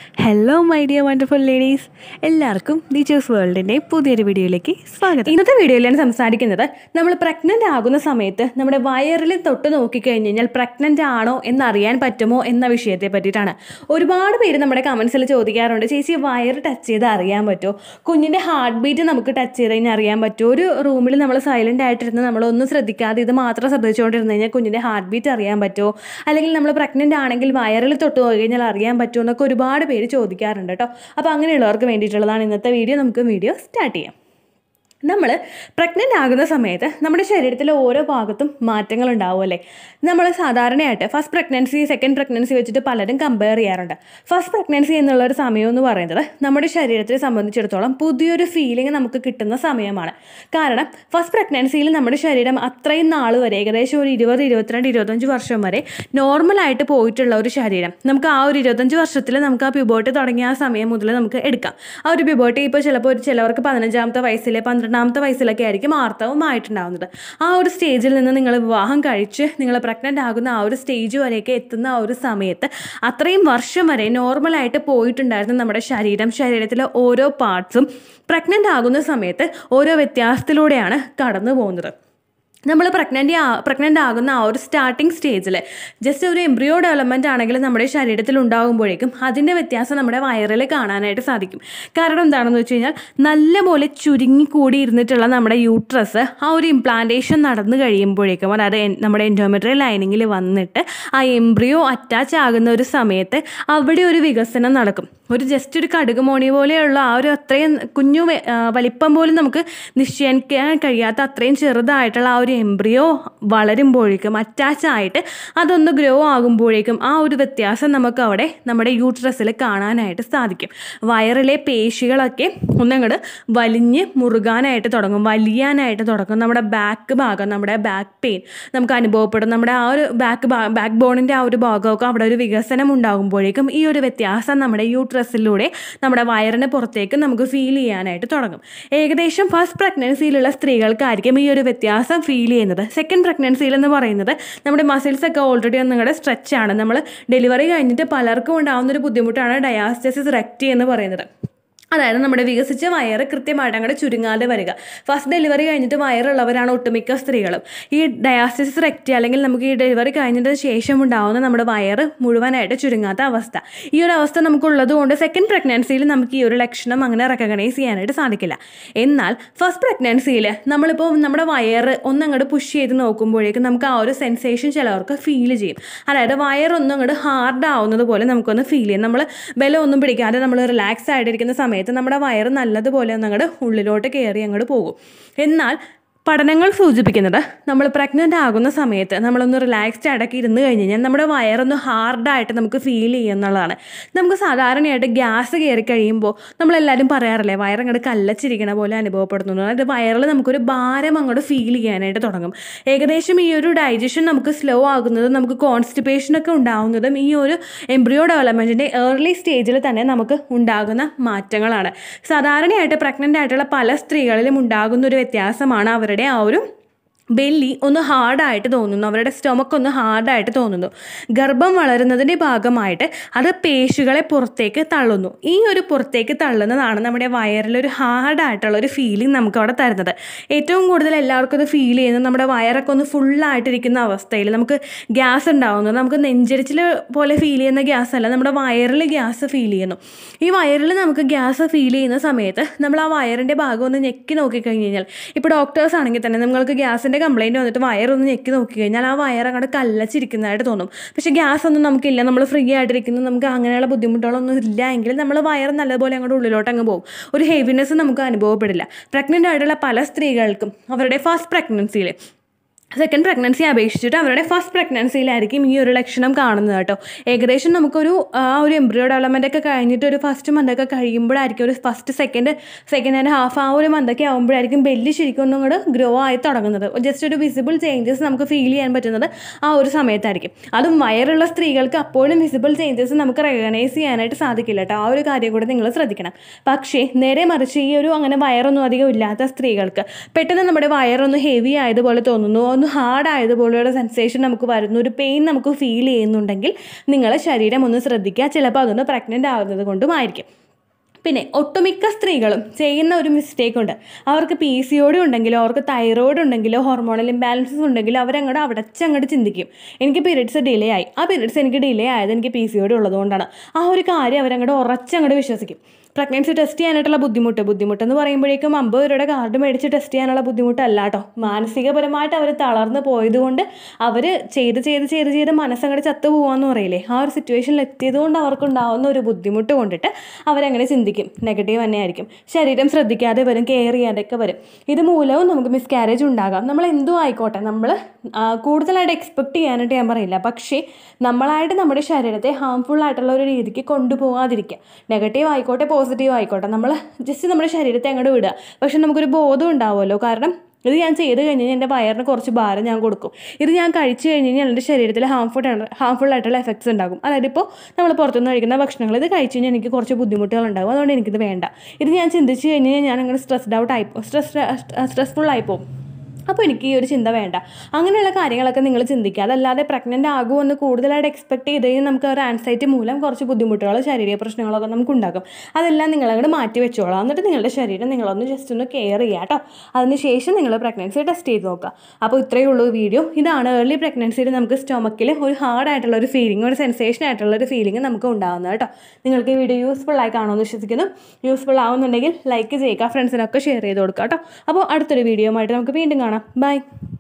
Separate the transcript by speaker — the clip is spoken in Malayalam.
Speaker 1: hello my dear wonderful ladies എല്ലാവർക്കും ടീച്ചേഴ്സ് വേൾഡിൻ്റെ പുതിയൊരു വീഡിയോയിലേക്ക് സ്വാഗതം ഇന്നത്തെ വീഡിയോയിൽ ഞാൻ സംസാരിക്കുന്നത് നമ്മൾ പ്രഗ്നൻ്റ് ആകുന്ന സമയത്ത് നമ്മുടെ വയറിൽ തൊട്ട് നോക്കിക്കഴിഞ്ഞ് കഴിഞ്ഞാൽ പ്രഗ്നൻ്റ് ആണോ എന്നറിയാൻ പറ്റുമോ എന്ന വിഷയത്തെ പറ്റിയിട്ടാണ് ഒരുപാട് പേര് നമ്മുടെ കമൻസിൽ ചോദിക്കാറുണ്ട് ചേച്ചി വയറ് ടച്ച് ചെയ്ത് അറിയാൻ പറ്റുമോ കുഞ്ഞിൻ്റെ ഹാർട്ട് ബീറ്റ് നമുക്ക് ടച്ച് ചെയ്ത് കഴിഞ്ഞാൽ അറിയാൻ പറ്റുമോ ഒരു റൂമിൽ നമ്മൾ സൈലൻ്റ് ആയിട്ടിരുന്ന് നമ്മളൊന്നും ശ്രദ്ധിക്കാതെ ഇത് മാത്രം ശ്രദ്ധിച്ചുകൊണ്ടിരുന്ന് കഴിഞ്ഞാൽ കുഞ്ഞിൻ്റെ ഹാർട്ട് ബീറ്റ് അറിയാൻ പറ്റുമോ അല്ലെങ്കിൽ നമ്മൾ പ്രഗ്നൻ്റ് ആണെങ്കിൽ വയറിൽ തൊട്ട് നോക്കി കഴിഞ്ഞാൽ അറിയാൻ പറ്റുമോ എന്നൊക്കെ ഒരുപാട് പേര് ചോദിക്കാറുണ്ട് കേട്ടോ അപ്പോൾ അങ്ങനെയുള്ളവർക്ക് വേണ്ടിയിട്ടുള്ളതാണ് ഇന്നത്തെ വീഡിയോ നമുക്ക് വീഡിയോ സ്റ്റാർട്ട് ചെയ്യാം നമ്മൾ പ്രഗ്നൻ്റ് ആകുന്ന സമയത്ത് നമ്മുടെ ശരീരത്തിലെ ഓരോ ഭാഗത്തും മാറ്റങ്ങൾ ഉണ്ടാവുമല്ലേ നമ്മൾ സാധാരണയായിട്ട് ഫസ്റ്റ് പ്രഗ്നൻസി സെക്കൻഡ് പ്രഗ്നൻസി വെച്ചിട്ട് പലരും കമ്പയർ ചെയ്യാറുണ്ട് ഫസ്റ്റ് പ്രഗ്നൻസി എന്നുള്ള ഒരു സമയം എന്ന് പറയുന്നത് നമ്മുടെ ശരീരത്തെ സംബന്ധിച്ചിടത്തോളം പുതിയൊരു ഫീലിംഗ് നമുക്ക് കിട്ടുന്ന സമയമാണ് കാരണം ഫസ്റ്റ് പ്രഗ്നൻസിയിൽ നമ്മുടെ ശരീരം അത്രയും നാൾ വരെ ഏകദേശം ഒരു ഇരുപത് ഇരുപത്തിരണ്ട് ഇരുപത്തഞ്ച് വർഷം വരെ നോർമലായിട്ട് പോയിട്ടുള്ള ഒരു ശരീരം നമുക്ക് ആ ഒരു ഇരുപത്തഞ്ച് വർഷത്തിൽ നമുക്ക് ആ പ്യൂബോട്ടി തുടങ്ങിയ ആ സമയം മുതൽ നമുക്ക് എടുക്കാം ആ ഒരു പ്യൂബോട്ടി ഇപ്പോൾ ചിലപ്പോൾ ഒരു ചിലവർക്ക് പതിനഞ്ചാമത്തെ വയസ്സിലെ പന്ത്രണ്ടാമത്തെ വയസ്സിലൊക്കെ ആയിരിക്കും ആർത്തവം ആയിട്ടുണ്ടാവുന്നത് ആ ഒരു സ്റ്റേജിൽ നിന്ന് നിങ്ങൾ വിവാഹം കഴിച്ച് നിങ്ങൾ പ്രഗ്നൻ്റ് ആകുന്ന ആ ഒരു സ്റ്റേജ് വരെയൊക്കെ എത്തുന്ന ആ ഒരു സമയത്ത് അത്രയും വർഷം വരെ നോർമലായിട്ട് പോയിട്ടുണ്ടായിരുന്ന നമ്മുടെ ശരീരം ശരീരത്തിലെ ഓരോ പാർട്സും പ്രഗ്നൻ്റ് ആകുന്ന സമയത്ത് ഓരോ വ്യത്യാസത്തിലൂടെയാണ് കടന്നു പോകുന്നത് നമ്മൾ പ്രഗ്നൻ്റ് പ്രഗ്നൻ്റ് ആകുന്ന ആ ഒരു സ്റ്റാർട്ടിങ് സ്റ്റേജിൽ ജസ്റ്റ് ഒരു എംബ്രിയോ ഡെവലപ്മെൻ്റ് ആണെങ്കിൽ നമ്മുടെ ശരീരത്തിൽ ഉണ്ടാകുമ്പോഴേക്കും അതിൻ്റെ വ്യത്യാസം നമ്മുടെ വയറിൽ കാണാനായിട്ട് സാധിക്കും കാരണം എന്താണെന്ന് വെച്ച് കഴിഞ്ഞാൽ നല്ലപോലെ ചുരുങ്ങി കൂടി ഇരുന്നിട്ടുള്ള നമ്മുടെ യൂട്രസ് ആ ഒരു ഇംപ്ലാന്റേഷൻ നടന്നു കഴിയുമ്പോഴേക്കും അതായത് എൻ- നമ്മുടെ എൻഡോമെട്രിയൽ ലൈനിങ്ങിൽ വന്നിട്ട് ആ എംബ്രിയോ അറ്റാച്ച് ആകുന്ന ഒരു സമയത്ത് അവിടെ ഒരു വികസനം നടക്കും ഒരു ജസ്റ്റ് ഒരു കടുക് മോണി പോലെയുള്ള ആ ഒരു അത്രയും കുഞ്ഞു വെ- ആ, വലിപ്പം പോലും നമുക്ക് നിശ്ചയിക്കാൻ കഴിയാത്ത അത്രയും ചെറുതായിട്ടുള്ള ആ ഒരു എംബ്രിയോ വളരുമ്പോഴേക്കും അറ്റാച്ച് ആയിട്ട് അതൊന്ന് ഗ്രോ ആകുമ്പോഴേക്കും ആ ഒരു വ്യത്യാസം നമുക്ക് അവിടെ നമ്മുടെ യൂട്രസിൽ കാണാനായിട്ട് സാധിക്കും വയറിലെ പേശികളൊക്കെ ഒന്നങ്ങോട്ട് വലിഞ്ഞ് മുറുകാനായിട്ട് തുടങ്ങും വലിയാനായിട്ട് തുടങ്ങും നമ്മുടെ ബാക്ക് ഭാഗം നമ്മുടെ ബാക്ക് പെയിൻ നമുക്ക് അനുഭവപ്പെടും നമ്മുടെ ആ ഒരു ബാക്ക് ബാക്ക് ബോണിൻ്റെ ആ ഒരു ഭാഗമൊക്കെ അവിടെ ഒരു വികസനം ഉണ്ടാകുമ്പോഴേക്കും ഈ ഒരു വ്യത്യാസം നമ്മുടെ യൂട്രസിലൂടെ നമ്മുടെ വയറിന് പുറത്തേക്ക് നമുക്ക് ഫീൽ ചെയ്യാനായിട്ട് തുടങ്ങും ഏകദേശം ഫസ്റ്റ് പ്രഗ്നൻസിയിലുള്ള സ്ത്രീകൾക്കായിരിക്കും ഈ ഒരു വ്യത്യാസം ഫീൽ ചെയ്യുന്നത് സെക്കൻഡ് പ്രഗ്നൻസിയിൽ എന്ന് പറയുന്നത് നമ്മുടെ മസിൽസ് ഒക്കെ ഓൾറെഡി ഒന്നുകൂടെ സ്ട്രെച്ച് ആണ് നമ്മൾ ഡെലിവറി കഴിഞ്ഞിട്ട് പലർക്കും ഉണ്ടാകുന്ന ഒരു ബുദ്ധിമുട്ടാണ് ഡയാസ്റ്റസിസ് റെക്റ്റി എന്ന് പറയുന്നത് അതായത് നമ്മുടെ വികസിച്ച വയറ് കൃത്യമായിട്ട് അങ്ങോട്ട് ചുരുങ്ങാതെ വരിക ഫസ്റ്റ് ഡെലിവറി കഴിഞ്ഞിട്ട് വയറുള്ളവരാണ് ഒട്ടുമിക്ക സ്ത്രീകളും ഈ ഡയാസ്റ്റിസിസ് റെക്റ്റി അല്ലെങ്കിൽ നമുക്ക് ഈ ഡെലിവറി കഴിഞ്ഞതിന് ശേഷം ഉണ്ടാവുന്ന നമ്മുടെ വയറ് മുഴുവനായിട്ട് ചുരുങ്ങാത്ത അവസ്ഥ ഈ ഒരു അവസ്ഥ നമുക്കുള്ളത് കൊണ്ട് സെക്കൻഡ് പ്രഗ്നൻസിയിൽ നമുക്ക് ഈ ഒരു ലക്ഷണം അങ്ങനെ റെക്കഗ്നൈസ് ചെയ്യാനായിട്ട് സാധിക്കില്ല എന്നാൽ ഫസ്റ്റ് പ്രഗ്നൻസിയിൽ നമ്മളിപ്പോൾ നമ്മുടെ വയറ് ഒന്നങ്ങോട്ട് പുഷ് ചെയ്ത് നോക്കുമ്പോഴേക്കും നമുക്ക് ആ ഒരു സെൻസേഷൻ ചിലവർക്ക് ഫീൽ ചെയ്യും അതായത് വയറൊന്നും അങ്ങോട്ട് ഹാർഡ് ആവുന്നത് പോലെ നമുക്കൊന്ന് ഫീൽ ചെയ്യും നമ്മൾ ബലമൊന്നും പിടിക്കാതെ നമ്മൾ റിലാക്സ് ആയിട്ടിരിക്കുന്ന സമയത്ത് നമ്മുടെ വയറ് നല്ലതുപോലെ ഒന്ന് അങ്ങോട്ട് ഉള്ളിലോട്ട് കയറി അങ്ങോട്ട് പോകും എന്നാൽ പഠനങ്ങൾ സൂചിപ്പിക്കുന്നത് നമ്മൾ പ്രഗ്നൻ്റ് ആകുന്ന സമയത്ത് നമ്മളൊന്ന് റിലാക്സ്ഡ് ആയിട്ടൊക്കെ ഇരുന്ന് കഴിഞ്ഞ് കഴിഞ്ഞാൽ നമ്മുടെ വയറൊന്ന് ഹാർഡായിട്ട് നമുക്ക് ഫീൽ ചെയ്യും എന്നുള്ളതാണ് നമുക്ക് സാധാരണയായിട്ട് ഗ്യാസ് കയറി കഴിയുമ്പോൾ നമ്മളെല്ലാവരും പറയാറില്ലേ വയറങ്ങോട്ട് കല്ലച്ചിരിക്കണ പോലെ അനുഭവപ്പെടുന്നു അതായത് വയറിൽ നമുക്കൊരു ഭാരം അങ്ങോട്ട് ഫീൽ ചെയ്യാനായിട്ട് തുടങ്ങും ഏകദേശം ഈ ഒരു ഡൈജഷൻ നമുക്ക് സ്ലോ ആകുന്നതും നമുക്ക് കോൺസ്റ്റിപ്പേഷനൊക്കെ ഉണ്ടാകുന്നതും ഈ ഒരു എംബ്രിയോ ഡെവലപ്മെൻറ്റിൻ്റെ ഏർലി സ്റ്റേജിൽ തന്നെ നമുക്ക് ഉണ്ടാകുന്ന മാറ്റങ്ങളാണ് സാധാരണയായിട്ട് പ്രഗ്നൻ്റ് ആയിട്ടുള്ള പല സ്ത്രീകളിലും ഉണ്ടാകുന്ന ഒരു വ്യത്യാസമാണ് അവരുടെ ആ ഒരു ബെല്ലി ഒന്ന് ഹാർഡായിട്ട് തോന്നുന്നു അവരുടെ സ്റ്റൊമക്ക് ഒന്ന് ഹാർഡായിട്ട് തോന്നുന്നു ഗർഭം വളരുന്നതിൻ്റെ ഭാഗമായിട്ട് അത് പേശികളെ പുറത്തേക്ക് തള്ളുന്നു ഈ ഒരു പുറത്തേക്ക് തള്ളുന്നതാണ് നമ്മുടെ വയറിലൊരു ഹാർഡായിട്ടുള്ള ഒരു ഫീലിംഗ് നമുക്ക് അവിടെ തരുന്നത് ഏറ്റവും കൂടുതൽ എല്ലാവർക്കും അത് ഫീൽ ചെയ്യുന്നത് നമ്മുടെ വയറൊക്കെ ഒന്ന് ഫുള്ളായിട്ടിരിക്കുന്ന അവസ്ഥയിൽ നമുക്ക് ഗ്യാസ് ഉണ്ടാവുന്നു നമുക്ക് നെഞ്ചരിച്ചിൽ പോലെ ഫീൽ ചെയ്യുന്ന ഗ്യാസ് അല്ല നമ്മുടെ വയറിൽ ഗ്യാസ് ഫീൽ ചെയ്യുന്നു ഈ വയറിൽ നമുക്ക് ഗ്യാസ് ഫീൽ ചെയ്യുന്ന സമയത്ത് നമ്മൾ ആ വയറിൻ്റെ ഭാഗം ഒന്ന് ഞെക്കി നോക്കിക്കഴിഞ്ഞ് കഴിഞ്ഞാൽ ഇപ്പോൾ ഡോക്ടേഴ്സ് ആണെങ്കിൽ തന്നെ നിങ്ങൾക്ക് ഗ്യാസിൻ്റെ കംപ്ലയിൻറ്റ് വന്നിട്ട് വയറൊന്ന് ഞെക്കി നോക്കി കഴിഞ്ഞാൽ ആ വയർ അങ്ങോട്ട് കല്ലച്ചിരിക്കുന്നതായിട്ട് തോന്നും പക്ഷേ ഗ്യാസ് ഒന്നും നമുക്കില്ല നമ്മൾ ഫ്രീ ആയിട്ടിരിക്കുന്നു നമുക്ക് അങ്ങനെയുള്ള ബുദ്ധിമുട്ടുകളൊന്നും ഇല്ല എങ്കിൽ നമ്മൾ വയർ നല്ലപോലെ അങ്ങോട്ട് ഉള്ളിലോട്ട് അങ്ങ് പോകും ഒരു ഹെവിനെസ് നമുക്ക് അനുഭവപ്പെടില്ല പ്രഗ്നൻ്റ് ആയിട്ടുള്ള പല സ്ത്രീകൾക്കും അവരുടെ ഫസ്റ്റ് പ്രഗ്നൻസിയിൽ സെക്കൻഡ് പ്രഗ്നൻസി അപേക്ഷിച്ചിട്ട് അവരുടെ ഫസ്റ്റ് പ്രഗ്നൻസിയിലായിരിക്കും ഈ ഒരു ലക്ഷണം കാണുന്നത് കേട്ടോ ഏകദേശം നമുക്കൊരു ആ ഒരു എംബ്രിയോ ഡെവലപ്മെൻ്റ് ഒക്കെ കഴിഞ്ഞിട്ട് ഒരു ഫസ്റ്റ് മന്തൊക്കെ കഴിയുമ്പോഴായിരിക്കും ഒരു first second second and half ആ ഒരു മന്തൊക്കെ ആകുമ്പോഴായിരിക്കും ബെല്ലി ശരിക്കും ഒന്നും കൂടെ ഗ്രോ ആയി തുടങ്ങുന്നത് ജസ്റ്റ് ഒരു വിസിബിൾ ചേഞ്ചസ് നമുക്ക് ഫീൽ ചെയ്യാൻ പറ്റുന്നത് ആ ഒരു സമയത്തായിരിക്കും അതും വയറുള്ള സ്ത്രീകൾക്ക് അപ്പോഴും വിസിബിൾ ചേഞ്ചസ് നമുക്ക് റെക്കഗ്നൈസ് ചെയ്യാനായിട്ട് സാധിക്കില്ല കേട്ടോ ആ ഒരു കാര്യം കൂടെ നിങ്ങൾ ശ്രദ്ധിക്കണം പക്ഷേ നേരെ മറിച്ച് ഈ ഒരു അങ്ങനെ വയറൊന്നും അധികം ഇല്ലാത്ത സ്ത്രീകൾക്ക് പെട്ടെന്ന് നമ്മുടെ വയറൊന്ന് ഹെവി ആയതുപോലെ തോന്നുന്നു ഒന്ന് ഹാർഡ് ആയതുപോലെയുള്ള സെൻസേഷൻ നമുക്ക് വരുന്നു ഒരു പെയിൻ നമുക്ക് ഫീൽ ചെയ്യുന്നുണ്ടെങ്കിൽ നിങ്ങളെ ശരീരം ഒന്ന് ശ്രദ്ധിക്കുക ചിലപ്പോൾ അതൊന്ന് പ്രഗ്നൻ്റ് ആകുന്നത് കൊണ്ടുമായിരിക്കും പിന്നെ ഒട്ടുമിക്ക സ്ത്രീകളും ചെയ്യുന്ന ഒരു മിസ്റ്റേക്ക് ഉണ്ട് അവർക്ക് പി സി ഒ ഡി ഉണ്ടെങ്കിലോ അവർക്ക് തൈറോയിഡ് ഉണ്ടെങ്കിലോ ഹോർമോണൽ ഇംബാലൻസസ് ഉണ്ടെങ്കിലോ അവരങ്ങോട്ട് അവിടച്ചങ്ങോട്ട് ചിന്തിക്കും എനിക്ക് പീരീഡ്സ് ഡിലേ ആയി ആ പീരീഡ്സ് എനിക്ക് ഡിലേ ആയത് എനിക്ക് പി സി ഒ ഡി ഉള്ളതുകൊണ്ടാണ് ആ ഒരു കാര്യം അവരങ്ങോട്ട് ഉറച്ചങ്ങോട്ട് വിശ്വസിക്കും പ്രഗ്നൻസി ടെസ്റ്റ് ചെയ്യാനായിട്ടുള്ള ബുദ്ധിമുട്ട് ബുദ്ധിമുട്ടെന്ന് പറയുമ്പോഴേക്കും അമ്പത് രൂപയുടെ കാർഡ് മേടിച്ച് ടെസ്റ്റ് ചെയ്യാനുള്ള ബുദ്ധിമുട്ടല്ല കേട്ടോ മാനസികപരമായിട്ട് അവർ തളർന്ന് പോയതുകൊണ്ട് അവർ ചെയ്ത് ചെയ്ത് ചെയ്ത് ചെയ്ത് മനസ്സങ്ങോട്ട് ചത്തു പോകാമെന്ന് പറയില്ലേ ആ ഒരു സിറ്റുവേഷനിൽ എത്തിയത് കൊണ്ട് അവർക്കുണ്ടാവുന്ന ഒരു ബുദ്ധിമുട്ട് കൊണ്ടിട്ട് അവരങ്ങനെ ചിന്തിക്കും നെഗറ്റീവ് തന്നെയായിരിക്കും ശരീരം ശ്രദ്ധിക്കാതെ വരും കെയർ ചെയ്യാതെയൊക്കെ വരും ഇത് മൂലവും നമുക്ക് മിസ്കാരേജ് ഉണ്ടാകാം നമ്മൾ എന്തും ആയിക്കോട്ടെ നമ്മൾ കൂടുതലായിട്ട് എക്സ്പെക്ട് ചെയ്യാനായിട്ട് ഞാൻ പറയില്ല പക്ഷേ നമ്മളായിട്ട് നമ്മുടെ ശരീരത്തെ ഹാംഫുൾ ആയിട്ടുള്ള ഒരു രീതിക്ക് കൊണ്ടുപോകാതിരിക്കുക നെഗറ്റീവ് ആയിക്കോട്ടെ പോസിറ്റീവ് ആയിക്കോട്ടെ നമ്മൾ ജസ്റ്റ് നമ്മുടെ ശരീരത്തെ അങ്ങോട്ട് വിടുക പക്ഷെ നമുക്കൊരു ബോധം ഉണ്ടാവുമല്ലോ കാരണം ഇത് ഞാൻ ചെയ്ത് കഴിഞ്ഞ് കഴിഞ്ഞാൽ എൻ്റെ വയറിന് കുറച്ച് ഭാരം ഞാൻ കൊടുക്കും ഇത് ഞാൻ കഴിച്ചു കഴിഞ്ഞ് കഴിഞ്ഞാൽ എൻ്റെ ശരീരത്തിൽ ഹാംഫുൾ ഹാംഫുൾ ആയിട്ടുള്ള എഫക്ട്സ് ഉണ്ടാകും അതായത് ഇപ്പോൾ നമ്മൾ പുറത്തുനിന്ന് കഴിക്കുന്ന ഭക്ഷണങ്ങൾ ഇത് കഴിച്ചു കഴിഞ്ഞാൽ എനിക്ക് കുറച്ച് ബുദ്ധിമുട്ടുകൾ ഉണ്ടാകും അതുകൊണ്ട് എനിക്കിത് വേണ്ട ഇത് ഞാൻ ചിന്തിച്ച് കഴിഞ്ഞ് കഴിഞ്ഞാൽ ഞാൻ അങ്ങനെ സ്ട്രെസ്ഡ് ഔട്ട് ആയിപ്പോ സ്ട്രെസ് സ്ട്രെസ്ഫുൾ ആയിപ്പോവും അപ്പോൾ എനിക്ക് ഈ ഒരു ചിന്ത വേണ്ട അങ്ങനെയുള്ള കാര്യങ്ങളൊക്കെ നിങ്ങൾ ചിന്തിക്കുക അതല്ലാതെ പ്രഗ്നൻ്റ് ആകുമെന്ന് കൂടുതലായിട്ട് എക്സ്പെക്ട് ചെയ്ത് കഴിഞ്ഞാൽ നമുക്ക് ഒരു ആൻസൈറ്റി മൂലം കുറച്ച് ബുദ്ധിമുട്ടുകളോ ശാരീരിക പ്രശ്നങ്ങളൊക്കെ നമുക്ക് ഉണ്ടാകും അതെല്ലാം നിങ്ങളങ്ങോട്ട് മാറ്റി വെച്ചോളാം എന്നിട്ട് നിങ്ങളുടെ ശരീരം നിങ്ങളൊന്ന് ജസ്റ്റ് ഒന്ന് കെയർ ചെയ്യുക കേട്ടോ അതിനുശേഷം നിങ്ങൾ പ്രഗ്നൻസി ടെസ്റ്റ് ചെയ്ത് നോക്കുക അപ്പോൾ ഇത്രയേ ഉള്ളൂ വീഡിയോ ഇതാണ് ഏർലി പ്രഗ്നൻസിയിൽ നമുക്ക് സ്റ്റൊമക്കിൽ ഒരു ഹാർഡ് ആയിട്ടുള്ള ഒരു ഫീലിംഗ് ഒരു സെൻസേഷൻ ആയിട്ടുള്ള ഒരു ഫീലിംഗ് നമുക്ക് ഉണ്ടാകുന്നത് കേട്ടോ നിങ്ങൾക്ക് ഈ വീഡിയോ യൂസ്ഫുൾ ആയി കാണുമെന്ന് വിശ്വസിക്കുന്നു യൂസ്ഫുൾ ആവുന്നുണ്ടെങ്കിൽ ലൈക്ക് ചെയ്യുക ഫ്രണ്ട്സിനൊക്കെ ഷെയർ ചെയ്ത് കൊടുക്കുക കേട്ടോ അപ്പോൾ അടുത്തൊരു വീഡിയോ ആയിട്ട് നമുക്ക് വീണ്ടും കാണാം ബൈ